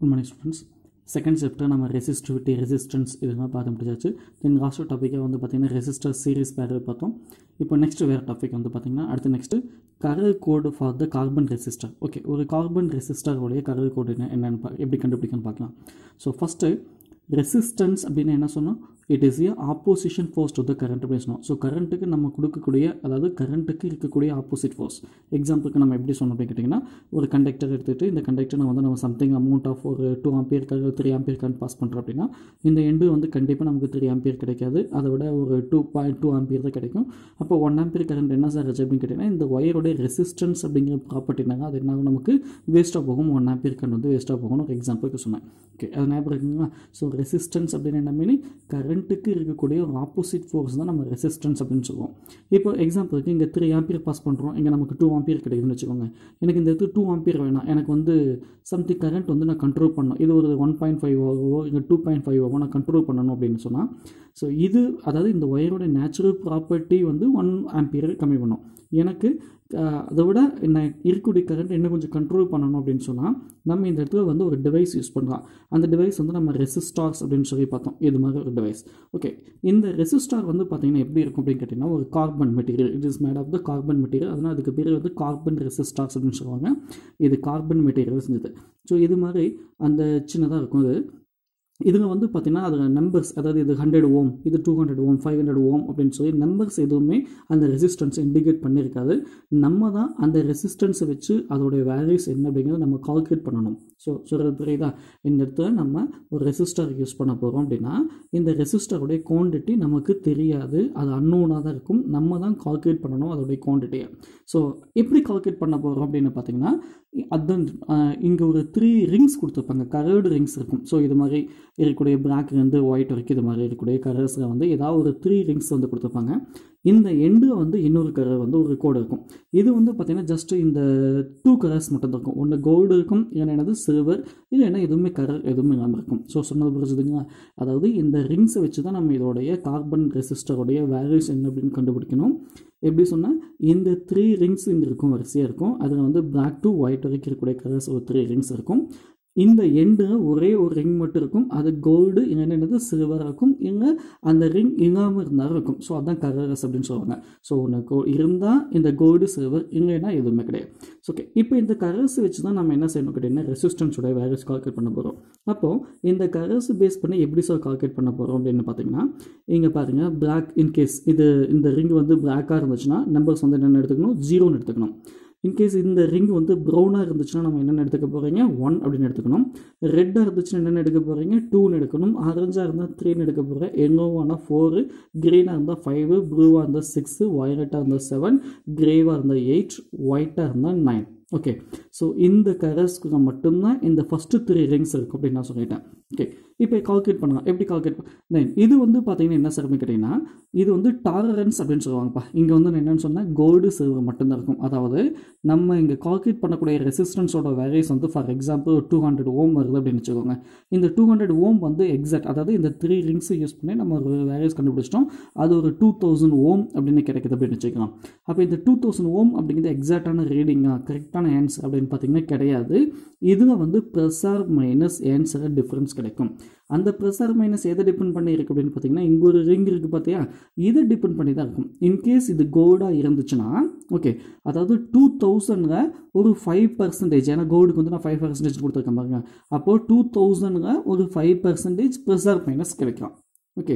good morning students second chapter நம்ம resistivity resistance இதெல்லாம் பார்த்து முடிச்சாச்சு தென் லாஸ்ட் டாப்பிக்காக வந்து பார்த்திங்கன்னா ரெசிஸ்டர் சீரிஸ் பேர் பார்த்தோம் இப்போ நெக்ஸ்ட் வேறு டாபிக் வந்து பார்த்திங்கன்னா அடுத்து next colour code for the carbon resistor okay ஒரு கார்பன் ரெசிஸ்டருடைய கரல் கோடு என்ன என்னென்னு பா எப்படி கண்டுபிடிக்கணும்னு பார்க்கலாம் ஸோ ஃபஸ்ட்டு ரெசிஸ்டன்ஸ் அப்படின்னு என்ன சொன்னோம் it is a opposition force to the current அப்படின்னு சொன்னோம் ஸோ கரண்ட்டுக்கு நம்ம கொடுக்கக்கூடிய அதாவது கரண்ட்டுக்கு இருக்கக்கூடிய ஆப்போசிட் ஃபோர்ஸ் எக்ஸாம்பிளுக்கு நம்ம எப்படி சொன்னோம் அப்படின்னு கேட்டிங்கன்னா ஒரு கண்டக்டர் எடுத்துகிட்டு இந்த கண்டக்டர் வந்து நம்ம சம்திங் அமௌண்ட் ஆஃப் ஒரு two ampere three ampere current pass பண்ணுறோம் அப்படின்னா இந்த எண்டு வந்து கண்டிப்பாக நமக்கு த்ரீ ஆம்பியர் கிடைக்காது அதை விட ஒரு டூ பாயிண்ட் டூ ஆம்பியர் தான் கிடைக்கும் அப்போ ஒன் ஆம்பியர் கரண்ட் என்ன சார் ஆச்சு அப்படின்னு கேட்டிங்கன்னா இந்த ஒயரோடைய ரெசிஸ்டன்ஸ் அப்படிங்கிற ப்ராப்பர்ட்டினாங்க அது என்ன ஆகும் நமக்கு வேஸ்ட்டாக போகும் ஒன் ஆம்பியர் கரண்ட் வந்து வேஸ்ட்டாக போகணும் ஒரு எக்ஸாம்பிளுக்கு சொன்னேன் ஓகே அது ஞாபகம் இருக்குங்களா ஸோ ரெசிஸ்டன்ஸ் அப்படின்னு என்ன மீனிங் கரண்ட்டுக்கு இருக்கக்கூடிய ஒரு ஆப்போசிட் ஃபோர்ஸ் தான் நம்ம ரெசிஸ்டன்ஸ் அப்படின்னு சொல்லுவோம் இப்போ எக்ஸாம்பிளுக்கு இங்கே த்ரீ ஆம்பியர் பாஸ் பண்ணுறோம் இங்கே நமக்கு டூ ஆம்பியர் கிடைக்குதுன்னு வச்சுக்கோங்க எனக்கு இந்த இடத்துல டூ ஆம்பியர் வேணாம் எனக்கு வந்து சம்திங் கரண்ட் வந்து நான் கண்ட்ரோல் பண்ணணும் இது ஒரு ஒன் பாயிண்ட் ஃபைவ் ஓவோ இங்கே டூ பாயிண்ட் ஃபைவ் ஓவோ நான் கண்ட்ரோல் பண்ணணும் அப்படின்னு சொன்னால் ஸோ இது அதாவது இந்த ஒயரோட நேச்சுரல் ப்ராப்பர்ட்டி வந்து ஒன் ஆம்பியர் கம்மி பண்ணும் எனக்கு அதை விட என்ன இருக்கக்கூடிய கரண்ட் இன்னும் கொஞ்சம் கண்ட்ரோல் பண்ணணும் அப்படின்னு சொன்னால் நம்ம இந்த இடத்துல வந்து ஒரு டிவைஸ் யூஸ் பண்ணலாம் அந்த டிவைஸ் வந்து நம்ம ரெசிஸ்டார்ஸ் அப்படின்னு சொல்லி பார்த்தோம் இது மாதிரி ஒரு டிவைஸ் ஓகே இந்த ரெசிஸ்டார் வந்து பார்த்திங்கன்னா எப்படி இருக்கும் அப்படின்னு கேட்டிங்கன்னா ஒரு carbon material it is made of the carbon material அதனால் அதுக்கு பேர் வந்து கார்பன் ரெசிஸ்டார்ஸ் அப்படின்னு சொல்லுவாங்க இது கார்பன் மெட்டீரியல் செஞ்சது ஸோ இது மாதிரி அந்த சின்னதாக இருக்கும் அது இதில் வந்து பார்த்திங்கன்னா அதில் நம்பர்ஸ் அதாவது இது ஹண்ட்ரட் ஓம் இது two hundred ohm five hundred ohm அப்படின்னு சொல்லி நம்பர்ஸ் எதுவுமே அந்த ரெசிஸ்டன்ஸ் இண்டிகேட் பண்ணியிருக்காது நம்ம தான் அந்த ரெசிஸ்டன்ஸை வச்சு அதோடைய வேல்யூஸ் என்ன அப்படிங்கிறத நம்ம கால்குலேட் பண்ணணும் ஸோ சொல்கிறது புரியுதா இந்த இடத்துல நம்ம ஒரு ரெசிஸ்டர் யூஸ் பண்ண போகிறோம் அப்படின்னா இந்த ரெசிஸ்டருடைய குவான்டிட்டி நமக்கு தெரியாது அது அன்னோனாக தான் இருக்கும் நம்ம தான் கால்குலேட் பண்ணணும் அதோடைய குவான்டிட்டியை ஸோ எப்படி கால்குலேட் பண்ண போகிறோம் அப்படின்னு பார்த்தீங்கன்னா அதான் இங்கே ஒரு த்ரீ ரிங்ஸ் கொடுத்துருப்பாங்க கரர்டு ரிங்ஸ் இருக்கும் ஸோ இது மாதிரி இருக்கக்கூடிய பிளாக்லேருந்து ஒயிட் வரைக்கும் இது மாதிரி இருக்கக்கூடிய கலர்ஸில் வந்து ஏதாவது ஒரு த்ரீ ரிங்ஸ் வந்து கொடுத்துருப்பாங்க இந்த எண்டில் வந்து இன்னொரு கலர் வந்து ஒரு கோடு இருக்கும் இது வந்து பார்த்திங்கன்னா ஜஸ்ட் இந்த டூ கலர்ஸ் மட்டும் இருக்கும் ஒன்று கோல்டு இருக்கும் என்னது சில்வர் இல்லைன்னா எதுவுமே கலர் எதுவுமே இல்லாமல் இருக்கும் ஸோ சொன்னது புரிஞ்சுதுங்களா அதாவது இந்த ரிங்ஸை வச்சு தான் நம்ம இதோடைய கார்பன் ரெசிஸ்டருடைய வேல்யூஸ் என்ன அப்படின்னு கண்டுபிடிக்கணும் எப்படி சொன்னால் இந்த த்ரீ ரிங்ஸ் இங்கே இருக்கும் வரிசையாக இருக்கும் அதில் வந்து பிளாக் டு ஒயிட் வரைக்கும் இருக்கக்கூடிய கலர்ஸ் ஒரு த்ரீ ரிங்ஸ் இருக்கும் இந்த எண்டில் ஒரே ஒரு ரிங் மட்டும் இருக்கும் அது கோல்டு என்னென்னது சில்வராக இருக்கும் இங்கே அந்த ரிங் இல்லாமல் இருந்தாலும் இருக்கும் ஸோ அதான் கலர்ஸ் அப்படின்னு சொல்லுவாங்க ஸோ உனக்கு இருந்தால் இந்த கோல்டு சில்வர் இல்லைன்னா எதுவுமே கிடையாது ஓகே இப்போ இந்த கலர்ஸ் வச்சு தான் நம்ம என்ன செய்யணும் கேட்டிங்கன்னா ரெசிஸ்டன்ஸோட வேல்யூஸ் கால்குலேட் பண்ண போகிறோம் அப்போது இந்த கலர்ஸ் பேஸ் பண்ணி எப்படி சார் கால்குலேட் பண்ண போகிறோம் அப்படின்னு பார்த்தீங்கன்னா இங்கே பாருங்கள் பிளாக் இன்கேஸ் இது இந்த ரிங் வந்து பிளாக்காக இருந்துச்சுன்னா நம்பர்ஸ் வந்து என்னென்ன எடுத்துக்கணும் ஜீரோன்னு எடுத்துக்கணும் இன்கேஸ் இந்த ரிங் வந்து ப்ரௌனாக இருந்துச்சுன்னா நம்ம என்னென்ன எடுத்துக்க போகிறீங்க ஒன் அப்படின்னு எடுத்துக்கணும் ரெட்டாக இருந்துச்சுன்னா என்னென்ன எடுக்க போகிறீங்க டூன்னு எடுக்கணும் ஆரஞ்சாக இருந்தால் த்ரீன்னு எடுக்க போகிறேன் எல்லோவானா ஃபோரு க்ரீனாக இருந்தால் ஃபைவு ப்ளூவாக இருந்தால் சிக்ஸு வயலட்டாக இருந்தால் செவன் க்ரேவாக இருந்தால் எயிட் ஒயிட்டாக இருந்தால் நைன் ஓகே ஸோ இந்த கலர்ஸ்க்கு மட்டும்தான் இந்த ஃபஸ்ட்டு த்ரீ ரிங்ஸ் இருக்கும் அப்படின்னு நான் சொல்லிட்டேன் ஓகே இப்போ கால்குலேட் பண்ணலாம் எப்படி கால்குலேட் தென் இது வந்து பார்த்தீங்கன்னா என்ன சார் கேட்டிங்கன்னா இது வந்து டாலரன்ஸ் அப்படின்னு சொல்லுவாங்கப்பா இங்கே வந்து என்னென்னு சொன்னால் கோல்டு சில்வர் மட்டும்தான் இருக்கும் அதாவது நம்ம இங்கே கால்குலேட் பண்ணக்கூடிய ரெசிஸ்டன்ஸோட வேல்யூஸ் வந்து for example two hundred ohm வருது அப்படின்னு வச்சுக்கோங்க இந்த டூ ஹண்ட்ரட் ஓம் வந்து எக்ஸாக்ட் அதாவது இந்த த்ரீ ரிங்ஸை யூஸ் பண்ணி நம்ம ஒரு வேல்யூஸ் கண்டுபிடிச்சிட்டோம் அது ஒரு டூ தௌசண்ட் ஓம் அப்படின்னு கிடைக்குது அப்படின்னு வச்சுக்கலாம் அப்போ இந்த டூ தௌசண்ட் ஓம் அப்படிங்கிறது எக்ஸாக்டான ரீடிங்காக கரெக்டான ஆன்சர் அப்படின்னு பார்த்தீங்கன்னா கிடையாது இதில் வந்து plus or minus answer difference கிடைக்கும் அந்த ப்ளஸ் ஆர் மைனஸ் எதை டிபெண்ட் பண்ணி இருக்குது அப்படின்னு பார்த்தீங்கன்னா இங்கே ஒரு ரிங் இருக்குது பார்த்தியா இதை டிபெண்ட் பண்ணி தான் இருக்கும் இன்கேஸ் இது கோல்டாக இருந்துச்சுன்னா ஓகே அதாவது டூ தௌசண்டில் ஒரு ஃபைவ் பர்சன்டேஜ் ஏன்னா கோல்டுக்கு வந்து நான் ஃபைவ் பர்சன்டேஜ் கொடுத்துருக்கேன் பாருங்க அப்போது டூ தௌசண்டில் ஒரு five percentage plus or minus கிடைக்கும் ஓகே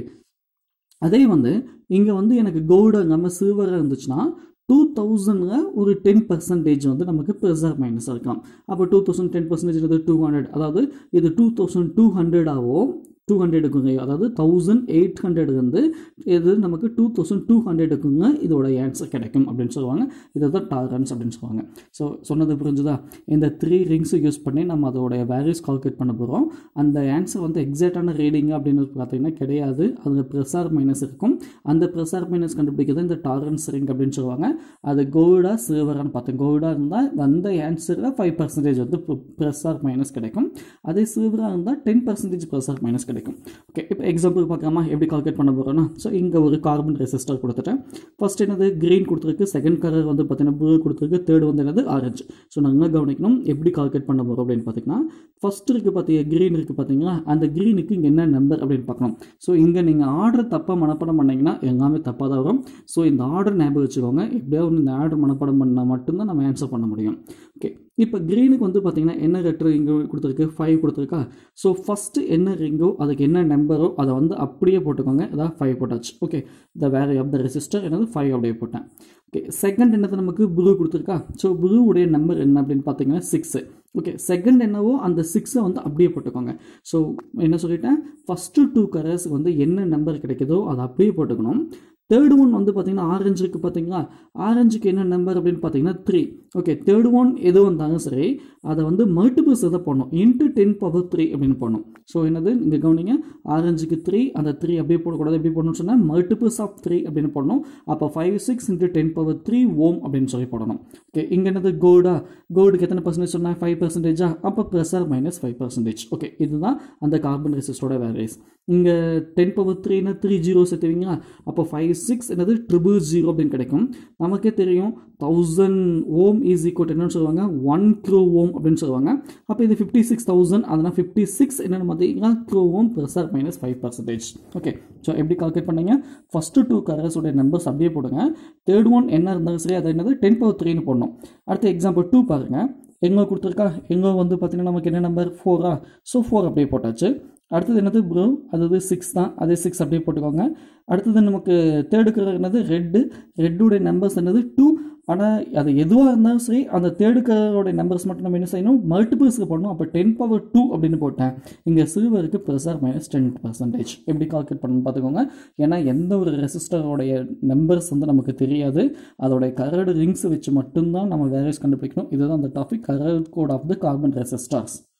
அதே வந்து இங்கே வந்து எனக்கு கோல்டு நம்ம சில்வராக இருந்துச்சுன்னா டூ தௌசண்டில் ஒரு டென் பர்சன்டேஜ் வந்து நமக்கு ப்ளஸ் ஆர் மைனஸ் இருக்கலாம் அப்போ two thousand ten percentage two hundred அதாவது இது டூ தௌசண்ட் டூ ஹண்ட்ரடாவோ டூ ஹண்ட்ரடுக்குங்க அதாவது தௌசண்ட் எயிட் ஹண்ட்ரட் வந்து இது நமக்கு டூ தௌசண்ட் டூ ஹண்ட்ரடுக்குங்க இதோட ஆன்சர் கிடைக்கும் அப்படின்னு சொல்லுவாங்க இதை தான் டாலரன்ஸ் அப்படின்னு சொல்லுவாங்க ஸோ சொன்னது புரிஞ்சுதா இந்த த்ரீ ரிங்ஸை யூஸ் பண்ணி நம்ம அதோடைய வேல்யூஸ் கால்குலேட் பண்ண போகிறோம் அந்த ஆன்சர் வந்து எக்ஸாக்டான ரீடிங் அப்படின்னு பார்த்தீங்கன்னா கிடையாது அதில் ப்ளஸ் ஆர் மைனஸ் இருக்கும் அந்த ப்ளஸ் ஆர் மைனஸ் கண்டுபிடிக்கிறது இந்த டாலரன்ஸ் ரிங் அப்படின்னு சொல்லுவாங்க அது கோல்டாக சில்வரான்னு பார்த்தேன் கோல்டாக இருந்தால் அந்த ஆன்சரில் ஃபைவ் பர்சன்டேஜ் வந்து ப்ளஸ் ஆர் மைனஸ் கிடைக்கும் அதே சில்வராக இருந்தால் ten percentage plus or minus கிடைக்கும் கிடைக்கும் ஓகே இப்போ எக்ஸாம்பிள் பார்க்காம எப்படி கால்குலேட் பண்ண போகிறோம்னா ஸோ இங்கே ஒரு கார்பன் ரெசிஸ்டர் கொடுத்துட்டேன் ஃபர்ஸ்ட் என்னது க்ரீன் கொடுத்துருக்கு செகண்ட் கலர் வந்து பார்த்தீங்கன்னா ப்ளூ கொடுத்துருக்கு தேர்ட் வந்து என்னது ஆரஞ்சு ஸோ நாங்கள் கவனிக்கணும் எப்படி கால்குலேட் பண்ண போகிறோம் அப்படின்னு பார்த்தீங்கன்னா ஃபர்ஸ்ட் இருக்குது பார்த்தீங்க க்ரீன் இருக்குது பார்த்தீங்களா அந்த க்ரீனுக்கு இங்கே என்ன நம்பர் அப்படின்னு பார்க்கணும் ஸோ இங்கே நீங்கள் ஆர்டர் தப்பாக மனப்பாடம் பண்ணீங்கன்னா எல்லாமே தப்பாக தான் வரும் ஸோ இந்த ஆர்டர் ஞாபகம் வச்சுக்கோங்க எப்படியாவது இந்த ஆர்டர் மனப்பாடம் பண்ணால் மட்டும்தான் நம்ம ஆன்சர் பண்ண முடியும் ஓகே இப்போ க்ரீனுக்கு வந்து பார்த்தீங்கன்னா என்ன லெட்டர் இங்கே கொடுத்துருக்கு ஃபைவ் கொடுத்துருக்கா ஸோ ஃபஸ்ட்டு என்ன ரிங்கோ அதுக்கு என்ன நம்பரோ அதை வந்து அப்படியே போட்டுக்கோங்க அதான் ஃபைவ் போட்டாச்சு okay the value of the resistor என்னது ஃபைவ் அப்படியே போட்டேன் ஓகே செகண்ட் என்னது நமக்கு ப்ளூ கொடுத்துருக்கா ஸோ ப்ளூவுடைய நம்பர் என்ன அப்படின்னு பார்த்தீங்கன்னா சிக்ஸு ஓகே செகண்ட் என்னவோ அந்த சிக்ஸை வந்து அப்படியே போட்டுக்கோங்க ஸோ என்ன சொல்லிட்டேன் ஃபஸ்ட்டு டூ கலர்ஸ்க்கு வந்து என்ன நம்பர் கிடைக்குதோ அதை அப்படியே போட்டுக்கணும் தேர்ட் ஒன் வந்து பார்த்தீங்கன்னா ஆரஞ்சுக்கு பார்த்தீங்களா ஆரஞ்சுக்கு என்ன நம்பர் அப்படின்னு பார்த்தீங்கன்னா த்ரீ ஓகே தேர்ட் ஒன் எது வந்தாலும் சரி அதை வந்து மல்டிபிள்ஸ் எதை பண்ணணும் இன்ட்டு டென் பவர் த்ரீ அப்படின்னு பண்ணணும் ஸோ என்னது இங்கே கவனிங்க ஆரஞ்சுக்கு த்ரீ அந்த த்ரீ அப்படியே போடக்கூடாது எப்படி போடணும்னு சொன்னால் மல்டிபிள்ஸ் ஆஃப் த்ரீ அப்படின்னு போடணும் அப்போ five six into ten power three ohm அப்படின்னு சொல்லி போடணும் ஓகே இங்கே என்னது கோல்டா கோல்டுக்கு எத்தனை பர்சன்டேஜ் சொன்னால் ஃபைவ் பர்சன்டேஜா அப்போ plus or minus five percentage okay இதுதான் அந்த கார்பன் ரெசிஸ்டோட வேரியஸ் இங்கே டென் பவர் த்ரீனா த்ரீ ஜீரோ சேர்த்துவீங்களா அப்போ ஃபைவ் சிக்ஸ் என்னது ட்ரிபிள் ஜீரோ அப்படின்னு கிடைக்கும் நமக்கே தெரியும் தௌசண்ட் ஓம் இஸ் ஈக்குவல் என்னன்னு சொல்லுவாங்க ஒன் க்ரோ ஓம் அப்படின்னு சொல்லுவாங்க அப்போ இது ஃபிஃப்டி சிக்ஸ் தௌசண்ட் அதனால் ஃபிஃப்டி சிக்ஸ் என்னென்னு பார்த்தீங்கன்னா க்ரோ ohm plus or minus five percentage okay so எப்படி கால்குலேட் பண்ணீங்க ஃபஸ்ட்டு டூ கலர்ஸோட நம்பர்ஸ் அப்படியே போடுங்க தேர்ட் ஒன் என்ன இருந்தாலும் சரி அது என்னது டென் பவர் த்ரீன்னு போடணும் அடுத்த எக்ஸாம்பிள் டூ பாருங்கள் எங்கே கொடுத்துருக்கா எங்கே வந்து பார்த்தீங்கன்னா நமக்கு என்ன நம்பர் ஃபோரா ஸோ ஃபோர் அப்படியே போட்டாச்சு அடுத்தது என்னது ப்ரோ அதாவது சிக்ஸ் தான் அதே சிக்ஸ் அப்படியே போட்டுக்கோங்க அடுத்தது நமக்கு தேர்டு கலர் என்னது ரெட்டு ரெட்டுடைய நம்பர்ஸ் என்னது டூ ஆனால் அது எதுவாக இருந்தாலும் சரி அந்த தேர்டு கலரோட நம்பர்ஸ் மட்டும் நம்ம என்ன செய்யணும் மல்டிபிள்ஸ்க்கு பண்ணணும் அப்போ டென் பவர் டூ அப்படின்னு போட்டேன் இங்கே சில்வருக்கு plus or minus ten percentage எப்படி கால்குலேட் பண்ணணும்னு பார்த்துக்கோங்க ஏன்னா எந்த ஒரு ரெசிஸ்டரோடைய நம்பர்ஸ் வந்து நமக்கு தெரியாது அதோடைய கரடு ரிங்ஸ் வச்சு மட்டும்தான் நம்ம வேரியஸ் கண்டுபிடிக்கணும் இதுதான் அந்த டாபிக் கரட் code of the carbon resistors